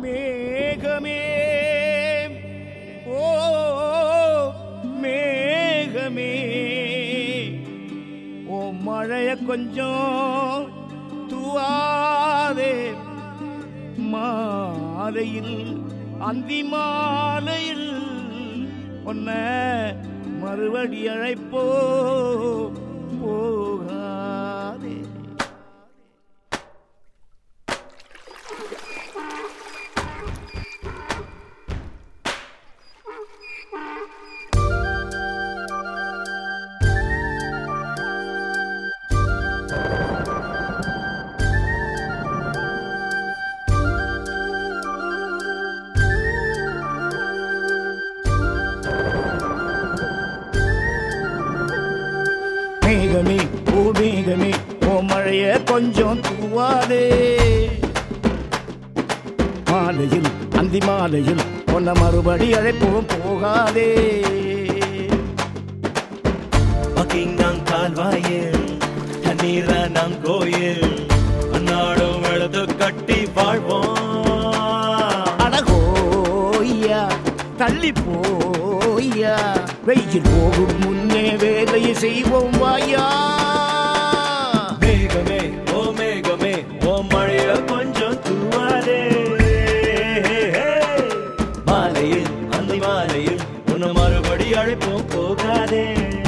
மேகமே ஓ மேகமே ஓ மழைய கொஞ்சம் தூவாதே மாலையில் அந்தி மாலையில் உன்ன மறுபடி அழைப்போ போகாதே மேகமே ஓ மேகமே ஓ மழைய கொஞ்சம் தூவாதே மாலையில் அந்தி மாலையில் உன்னை மறுபடி அழைப்போம் போகாதே பக்கிங்காம் கால்வாயில் தண்ணீர நம் கோயில் அன்னாடும் எழுது கட்டி வாழ்வோம் அடகோய்யா தள்ளி போய்யா வெயில் போகும் முன்னே வேலையை செய்வோம் வாயா மேகமே ஓ மேகமே ஓ மழைய கொஞ்சம் தூவாதே மாலையில் அந்த மாலையில் உன்னை மறுபடி அழைப்போம் போகாதே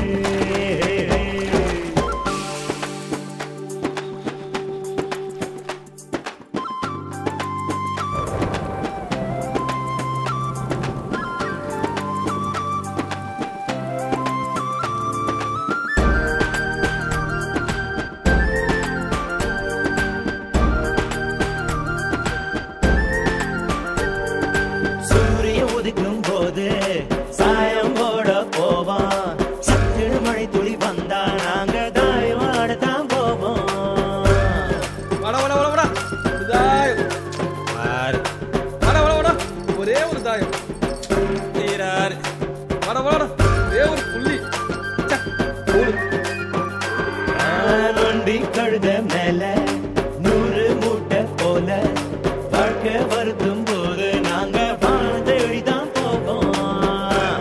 சூரிய உதிக்கும் போது சாயம் போட போவான் சத்திர மழை துளி வந்தா நாங்க தாயமாட தான் போவோம் வாடா வாடா வாடா வாடா ஒரு தாயம் பாரு, வாடா வாடா வாடா ஒரே ஒரு தாயம் தீராரு. வாடா வாடா ஒரே ஒரு புள்ளி ச்சே, மூணு. நான் ஒண்டி கழுத மேல நூறு மூட்டை போல வாழ்க்கை வருத்தும் போது நாங்க வாழ்ந்து தான் போவோம்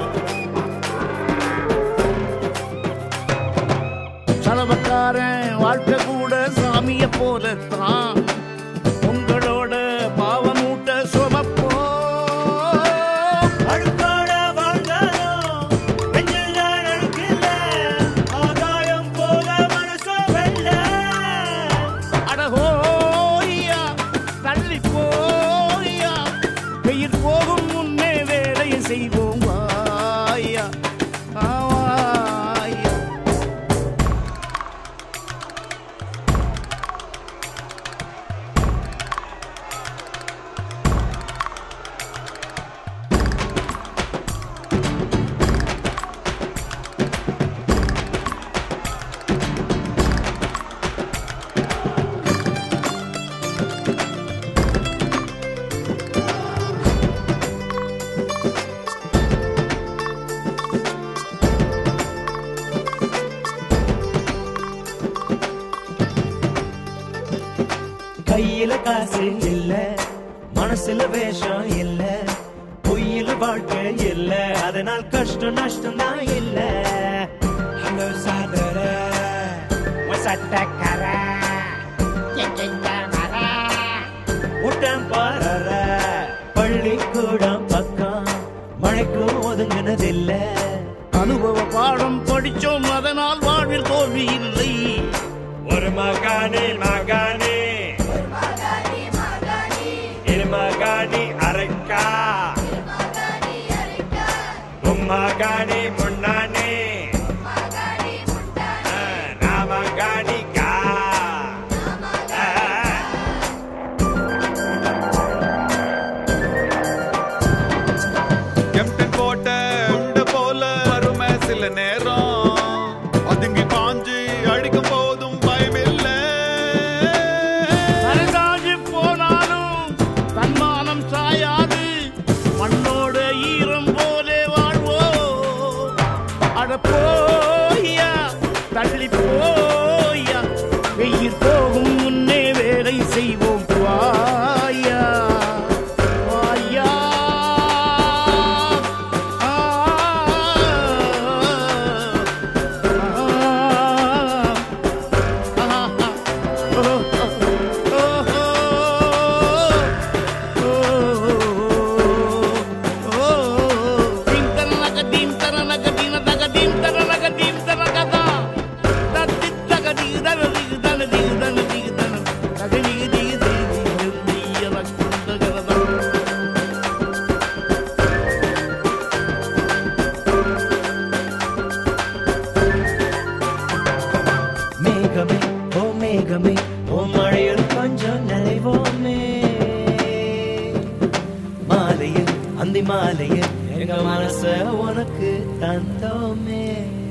சலவக்காரன் வாழ்க்கை கூட சாமிய போலத்தான் உங்களோட பாவமூட்ட சுமப்போ அழுக்காட வாழ்ந்தாலும் நெஞ்சில் நான் அழுக்கில்ல. ஆகாயம் போல மனசு வெள்ள. அடகோய்யா தள்ளி போய்யா வெயில் போகும் முன்னே வேலையை செய்வோம் வாயா ஆ, வாயா கையில காசு இல்ல மனசுல வேஷம் இல்ல பொய்யில வாழ்க்கை இல்ல அதனால் கஷ்டம் நஷ்டம் தான் இல்ல ஹலோ சாதர சட்டக்கர ஊட்டம் பாரற பள்ளிக்கூடம் பக்கம் மழைக்கும் ஒதுங்கினதில்ல அனுபவ பாடம் படிச்சோம் அதனால் வாழ்வில் தோல்வி இல்லை ஒரு மகானே மகானே இரு மகானி அரைக்கா உம்மகானி முன்னானே நாமகானி கா கேப்டன் போட்ட உண்ட போல வறுமை சில நேரம் அதுங்கி காஞ்சி அடிக்கும் போதும் பயமில்ல மேகமே உன் மழையில் கொஞ்சம் நனைவோமே மாலையில் அந்தி மாலையில் எங்க மனச உனக்கு தந்தோமே